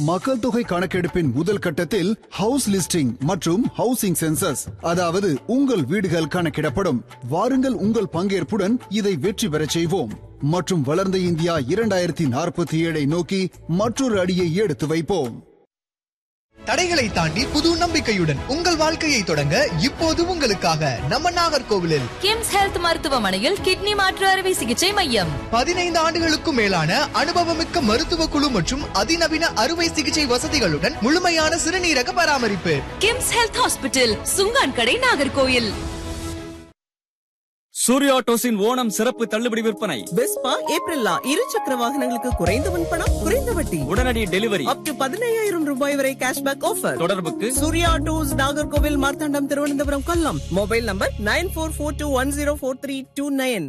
மக்கள் தொகை கணக்கெடுப்பின் முதல் கட்டத்தில் ஹவுஸ் லிஸ்டிங் மற்றும் ஹவுசிங் சென்சஸ் அதாவது உங்கள் வீடுகள் கணக்கிடப்படும் வாருங்கள் உங்கள் பங்கேற்புடன் இதை வெற்றி பெறச் செய்வோம் மற்றும் வளர்ந்த இந்தியா இரண்டாயிரத்தி நாற்பத்தி ஏழை நோக்கி மற்றொரு அடியை எடுத்து வைப்போம் தடைகளை தாண்டி புது நம்பிக்கையுடன் உங்கள் வாழ்க்கையை தொடங்க இப்போது உங்களுக்காக நம்ம நாகர்கோவிலில் கிம்ஸ் ஹெல்த் மருத்துவமனையில் கிட்னி மாற்று அறுவை சிகிச்சை மையம் பதினைந்து ஆண்டுகளுக்கும் மேலான அனுபவமிக்க மருத்துவ குழு மற்றும் அதிநவீன அறுவை சிகிச்சை வசதிகளுடன் முழுமையான சிறுநீரக பராமரிப்பு கிம்ஸ் ஹெல்த் ஹாஸ்பிட்டல் சுங்கான் கடை நாகர்கோயில் சூர்யா டோஸின் ஓணம் சிறப்பு தள்ளுபடி விற்பனை பெஸ்பா ஏப்ரல்லா இரு சக்கர வாகனங்களுக்கு குறைந்த முன்பணம் குறைந்த வட்டி உடனடி டெலிவரி அப் டு பதினையாயிரம் ரூபாய் வரை கேஷ்பேக் ஆஃபர் தொடர்புக்கு சூர்யா டூஸ் Nagercoil Marthandam Thiruvananthapuram Kollam mobile number nine four four two one zero four three two nine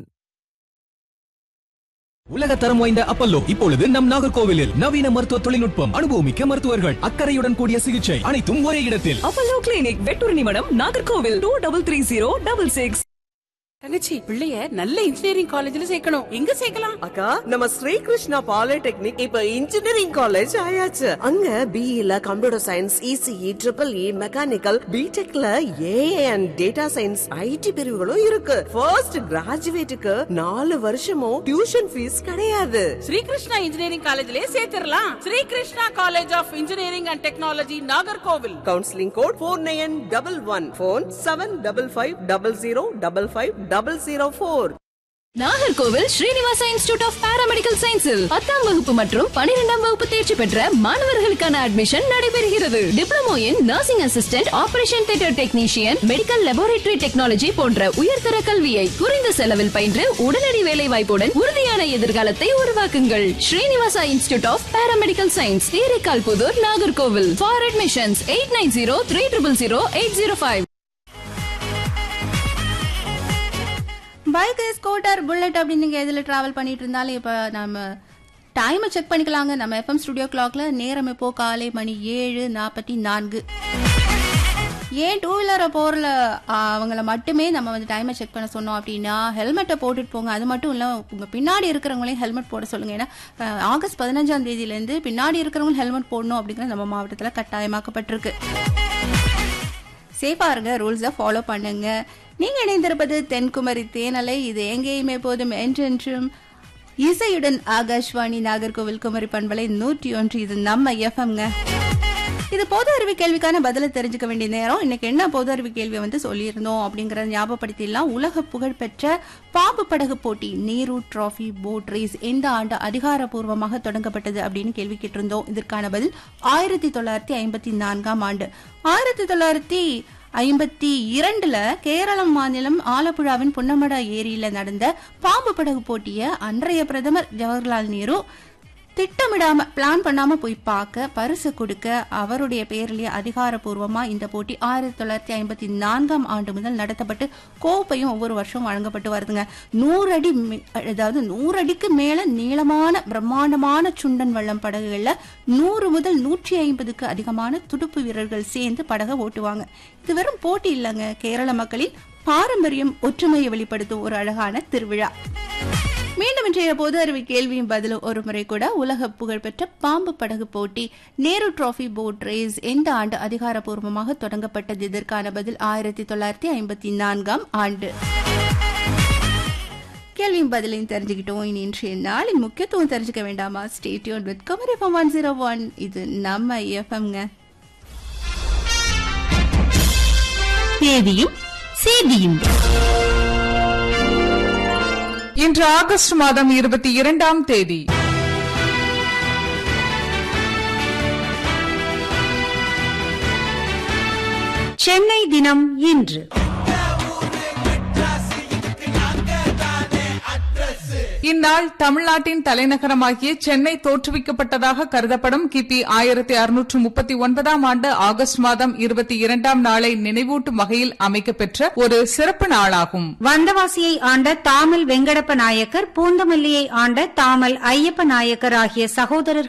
உலக தரம் வாய்ந்த அப்பல்லோ இப்பொழுது நம் நாகர்கோவிலில் நவீன மருத்துவ தொழில்நுட்பம் அனுபவமிக்க மருத்துவர்கள் அக்கறையுடன் கூடிய சிகிச்சை அனைத்தும் ஒரே இடத்தில் Apollo clinic Vettoornimadam Nagercoil two double three zero double six தங்கச்சி பிள்ளைய நல்ல இன்ஜினியரிங் காலேஜ்ல சேர்க்கணும் எங்க சேர்க்கலாம் அக்கா நம்ம ஸ்ரீ கிருஷ்ணா பாலிடெக்னிக் இப்ப இன்ஜினியரிங் காலேஜ் ஆயாச்சு அங்க பிஇல computer science ECE triple E mechanical பிடெக்ல AI and data science IT பிரிவுகளும் இருக்கு ஃபர்ஸ்ட் கிராஜுவேட்டுக்கு நாலு வருஷமும் டியூஷன் ஃபீஸ் கிடையாது ஸ்ரீ கிருஷ்ணா இன்ஜினியரிங் காலேஜ்லயே சேர்த்திடலாம் Sri Krishna college of engineering and technology Nagercoil counselling code four nine double one ஃபோன் seven double five double zero double five double zero four Nagercoil Srinivasa institute of paramedical சயின்ஸில் பத்தாம் வகுப்பு மற்றும் பனிரெண்டாம் வகுப்பு தேர்ச்சி பெற்ற மாணவர்களுக்கான அட்மிஷன் நடைபெறுகிறது diploma in nursing assistant operation theatre technician medical laboratory technology போன்ற உயர்தர கல்வியை குறைந்த செலவில் பயின்று உடனடி வேலை வாய்ப்புடன் உறுதியான எதிர்காலத்தை உருவாக்குங்கள் Srinivasa institute of paramedical science Theraikal Pudur Nagercoil for admissions eight nine zero three triple zero eight zero five bike scooter bullet அப்படின்னு நீங்கள் எதில் ட்ராவல் பண்ணிட்டு இருந்தாலும் இப்போ நம்ம டைமை செக் பண்ணிக்கலாங்க நம்ம எஃப்எம் ஸ்டுடியோ கிளாக்ல நேரம் இப்போ காலை மணி ஏழு நாற்பத்தி நான்கு ஏன் டூ வீலரை போகிற அவங்கள மட்டுமே நம்ம வந்து டைமை செக் பண்ண சொன்னோம் அப்படின்னா ஹெல்மெட்டை போட்டுட்டு போங்க அது மட்டும் இல்லை உங்கள் பின்னாடி இருக்கிறவங்களையும் ஹெல்மெட் போட சொல்லுங்க ஏன்னா அஹ், ஆகஸ்ட் பதினஞ்சாம் தேதியிலேருந்து பின்னாடி இருக்கிறவங்களும் ஹெல்மெட் போடணும் அப்படிங்கிறது நம்ம மாவட்டத்தில் கட்டாயமாக்கப்பட்டிருக்கு சேஃபா இருங்க ரூல்ஸை ஃபாலோ பண்ணுங்க நீங்க இணைந்திருப்பது தென்குமரி தேனலை இது எங்கேயுமே போதும் என்றென்றும் இசையுடன் ஆகாஷ்வாணி நாகர்கோவில் குமரி பண்பலை நூற்றி ஒன்று இது நம்ம எஃப்எம்ங்க இது பொது அறிவு கேள்விக்கான பதிலை தெரிஞ்சுக்க வேண்டிய நேரம் இன்னைக்கு என்ன பொது அறிவு கேள்வி வந்து சொல்லியிருந்தோம் அப்படிங்கறத ஞாபகப்படுத்திடலாம் உலக புகழ்பெற்ற பாம்பு படகு போட்டி நேரு டிராஃபி போட் ரேஸ் எந்த ஆண்டு அதிகாரப்பூர்வமாக தொடங்கப்பட்டது அப்படின்னு கேள்வி கேட்டிருந்தோம் இதற்கான பதில் ஆயிரத்தி தொள்ளாயிரத்தி ஐம்பத்தி நான்காம் ஆண்டு ஆயிரத்தி தொள்ளாயிரத்தி ஐம்பத்தி இரண்டுல கேரளம் மாநிலம் ஆலப்புழாவின் புன்னமடா ஏரியில நடந்த பாம்பு படகு போட்டிய அன்றைய பிரதமர் ஜவஹர்லால் நேரு திட்டமிடாம பிளான் பண்ணாம போய் பார்க்க பரிசு கொடுக்க அவருடைய பெயரிலேயே அதிகாரப்பூர்வமா இந்த போட்டி ஆயிரத்தி தொள்ளாயிரத்தி ஐம்பத்தி நான்காம் ஆண்டு முதல் நடத்தப்பட்டு கோப்பையும் ஒவ்வொரு வருஷம் வழங்கப்பட்டு வருதுங்க நூறு அடி மே- அதாவது நூறு அடிக்கு மேல நீளமான பிரம்மாண்டமான சுண்டன் வள்ளம் படகுகள்ல நூறு முதல் நூற்றி ஐம்பதுக்கு அதிகமான துடுப்பு வீரர்கள் சேர்ந்து படகை ஓட்டுவாங்க இது வெறும் போட்டி இல்லைங்க கேரள மக்களின் பாரம்பரியம் ஒற்றுமையை வெளிப்படுத்தும் ஒரு அழகான திருவிழா மீண்டும் இன்றைய பொது அறிவு கேள்வியும் பதிலும் ஒரு முறை கூட உலக புகழ்பெற்ற பாம்பு படகு போட்டி நேரு டிராஃபி போட் ரேஸ் எந்த ஆண்டு அதிகாரப்பூர்வமாக தொடங்கப்பட்டது இதற்கான பதில் ஆயிரத்தி தொள்ளாயிரத்தி ஐம்பத்தி நான்காம் ஆண்டு கேள்வியும் பதிலையும் தெரிஞ்சுக்கிட்டோம் இனி இன்றைய நாளின் முக்கியத்துவம் தெரிஞ்சுக்க வேண்டாமா ஸ்டேட்யூன் வித் கமர் எஃப்எம் ஒன் ஜீரோ ஒன் இது நம்ம எஃப்எம்ங்க தேதியும் சேதியும் இன்று ஆகஸ்ட் மாதம் இருபத்தி இரண்டாம் தேதி சென்னை தினம் இன்று இந்நாள் தமிழ்நாட்டின் தலைநகரமாகிய சென்னை தோற்றுவிக்கப்பட்டதாக கருதப்படும் கிபி ஆயிரத்தி அறுநூற்று முப்பத்தி ஒன்பதாம் ஆண்டு ஆகஸ்ட் மாதம் இருபத்தி இரண்டாம் நாளை நினைவூட்டும் வகையில் அமைக்கப்பெற்ற ஒரு சிறப்பு நாளாகும் வந்தவாசியை ஆண்ட தாமல் வெங்கடப்ப நாயக்கர் பூந்தமல்லியை ஆண்ட தாமல் ஐயப்ப நாயக்கர் ஆகிய சகோதரர்கள்